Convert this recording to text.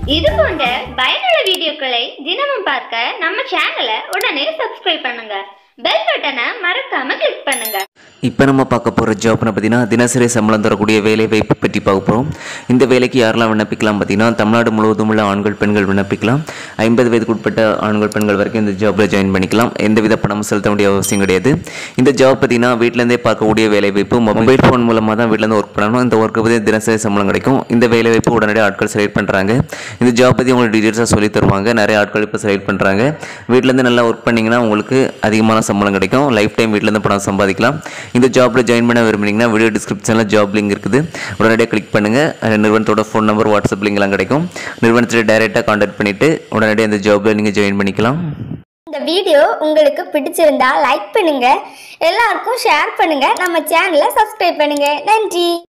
இது போன்ற பயனுள்ள வீடியோக்களை தினமும் பார்க்க நம்ம சேனலை உடனே சப்ஸ்கிரைப் பண்ணுங்க பெல் பட்டனை மறக்காம கிளிக் பண்ணுங்க இப்போ நம்ம பார்க்க போகிற ஜாப்னு பார்த்தீங்கன்னா தினசரி சம்பளம் தரக்கூடிய வேலை வாய்ப்பு பற்றி பார்க்க போகிறோம் இந்த வேலைக்கு யாரெல்லாம் விண்ணப்பிக்கலாம் பார்த்தீங்கன்னா தமிழ்நாடு முழுவதும் உள்ள ஆண்கள் பெண்கள் விண்ணப்பிக்கலாம் ஐம்பது வயதுக்கு உட்பட்ட ஆண்கள் பெண்கள் வரைக்கும் இந்த ஜாப்பில் ஜாயின் பண்ணிக்கலாம் எந்தவித பணம் செலுத்த வேண்டிய அவசியம் கிடையாது இந்த ஜாப் பார்த்தீங்கன்னா வீட்டிலேருந்தே பார்க்கக்கூடிய வேலை வாய்ப்பு மொபைல் ஃபோன் மூலமாக தான் வீட்டிலேருந்து ஒர்க் பண்ணணும் இந்த ஒர்க்கை பற்றி தினசரி சம்பளம் கிடைக்கும் இந்த வேலை வாய்ப்பு உடனடியாக ஆட்கள் செலக்ட் பண்ணுறாங்க இந்த ஜாப் பற்றி உங்களுக்கு டீட்டெயில்ஸாக சொல்லி தருவாங்க நிறைய ஆட்கள் இப்போ செலக்ட் பண்ணுறாங்க வீட்டிலேருந்து நல்லா ஒர்க் பண்ணிங்கன்னா உங்களுக்கு அதிகமான சம்பளம் கிடைக்கும் லைஃப் டைம் வீட்டிலேருந்து பணம் சம்பாதிக்கலாம் இந்த ஜாப்பில் ஜாயின் பண்ண விரும்புனீங்கன்னா வீடியோ டிஸ்கிரிப்ஷனில் ஜாப் லிங்க் இருக்குது உடனடியாக கிளிக் பண்ணுங்கள் நிறுவனத்தோட ஃபோன் நம்பர் வாட்ஸ்அப் லிங்க்லாம் கிடைக்கும் நிறுவனத்தில் டைரெக்டாக காண்டாக்ட் பண்ணிவிட்டு உடனடியாக இந்த ஜாப்பில் நீங்கள் ஜாயின் பண்ணிக்கலாம் இந்த வீடியோ உங்களுக்கு பிடிச்சிருந்தா லைக் பண்ணுங்க எல்லாருக்கும் ஷேர் பண்ணுங்க நம்ம சேனலை சப்ஸ்கிரைப் பண்ணுங்க நன்றி